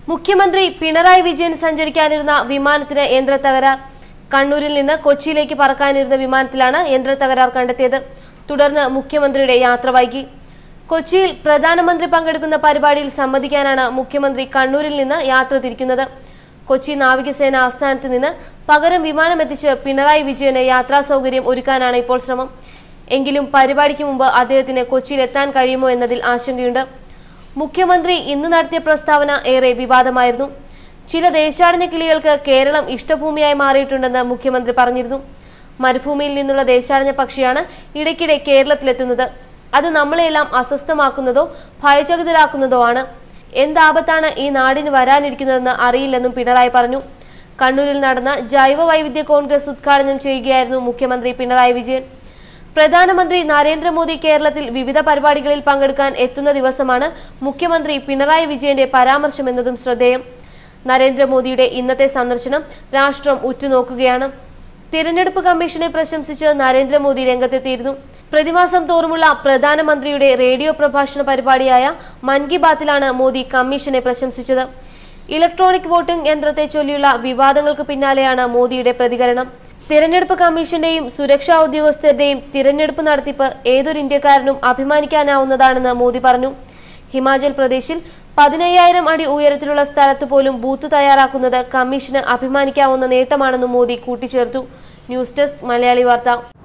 മുഖ്യമന്ത്രി പിണറായി വിജയൻ സഞ്ചരിക്കാനിരുന്ന വിമാനത്തിന് യന്ത്ര തകരാർ കണ്ണൂരിൽ നിന്ന് കൊച്ചിയിലേക്ക് പറക്കാനിരുന്ന വിമാനത്തിലാണ് യന്ത്ര തകരാർ കണ്ടെത്തിയത് തുടർന്ന് മുഖ്യമന്ത്രിയുടെ യാത്ര വൈകി കൊച്ചിയിൽ പ്രധാനമന്ത്രി പങ്കെടുക്കുന്ന പരിപാടിയിൽ സംബന്ധിക്കാനാണ് മുഖ്യമന്ത്രി കണ്ണൂരിൽ നിന്ന് യാത്ര തിരിക്കുന്നത് കൊച്ചി നാവികസേന ആസ്ഥാനത്ത് നിന്ന് പകരം വിമാനമെത്തിച്ച് പിണറായി വിജയന് യാത്രാ സൗകര്യം ഒരുക്കാനാണ് ഇപ്പോൾ ശ്രമം എങ്കിലും പരിപാടിക്ക് മുമ്പ് അദ്ദേഹത്തിന് കൊച്ചിയിൽ എത്താൻ കഴിയുമോ എന്നതിൽ ആശങ്കയുണ്ട് മുഖ്യമന്ത്രി ഇന്ന് നടത്തിയ പ്രസ്താവന ഏറെ വിവാദമായിരുന്നു ചില ദേശാടന കിളികൾക്ക് കേരളം ഇഷ്ടഭൂമിയായി മാറിയിട്ടുണ്ടെന്ന് മുഖ്യമന്ത്രി പറഞ്ഞിരുന്നു മരുഭൂമിയിൽ നിന്നുള്ള ദേശാടന പക്ഷിയാണ് ഇടയ്ക്കിടെ കേരളത്തിലെത്തുന്നത് അത് നമ്മളെല്ലാം അസ്വസ്ഥമാക്കുന്നതോ ഭയചകിതരാക്കുന്നതോ ആണ് എന്താപത്താണ് ഈ നാടിന് വരാനിരിക്കുന്നതെന്ന് അറിയില്ലെന്നും പിണറായി പറഞ്ഞു കണ്ണൂരിൽ നടന്ന ജൈവ വൈവിധ്യ കോൺഗ്രസ് ഉദ്ഘാടനം ചെയ്യുകയായിരുന്നു മുഖ്യമന്ത്രി പിണറായി വിജയൻ പ്രധാനമന്ത്രി നരേന്ദ്രമോദി കേരളത്തിൽ വിവിധ പരിപാടികളിൽ പങ്കെടുക്കാൻ എത്തുന്ന ദിവസമാണ് മുഖ്യമന്ത്രി പിണറായി വിജയന്റെ പരാമർശമെന്നതും ശ്രദ്ധേയം നരേന്ദ്രമോദിയുടെ ഇന്നത്തെ സന്ദർശനം രാഷ്ട്രം ഉറ്റുനോക്കുകയാണ് തിരഞ്ഞെടുപ്പ് കമ്മീഷനെ പ്രശംസിച്ച് നരേന്ദ്രമോദി രംഗത്തെത്തിയിരുന്നു പ്രതിമാസം തോറുമുള്ള പ്രധാനമന്ത്രിയുടെ റേഡിയോ പ്രഭാഷണ പരിപാടിയായ മൻ കി ബാത്തിലാണ് മോദി കമ്മീഷനെ പ്രശംസിച്ചത് ഇലക്ട്രോണിക് വോട്ടിംഗ് യന്ത്രത്തെ ചൊല്ലിയുള്ള വിവാദങ്ങൾക്ക് പിന്നാലെയാണ് മോദിയുടെ പ്രതികരണം തിരഞ്ഞെടുപ്പ് കമ്മീഷന്റെയും സുരക്ഷാ ഉദ്യോഗസ്ഥരുടെയും തിരഞ്ഞെടുപ്പ് നടത്തിപ്പ് ഏതൊരു ഇന്ത്യക്കാരനും അഭിമാനിക്കാനാവുന്നതാണെന്ന് മോദി പറഞ്ഞു ഹിമാചൽ പ്രദേശിൽ പതിനയ്യായിരം അടി ഉയരത്തിലുള്ള സ്ഥലത്ത് പോലും ബൂത്ത് തയ്യാറാക്കുന്നത് കമ്മീഷന് അഭിമാനിക്കാവുന്ന നേട്ടമാണെന്നും മോദി കൂട്ടിച്ചേർത്തു ന്യൂസ് ഡെസ്ക് മലയാളി വാർത്ത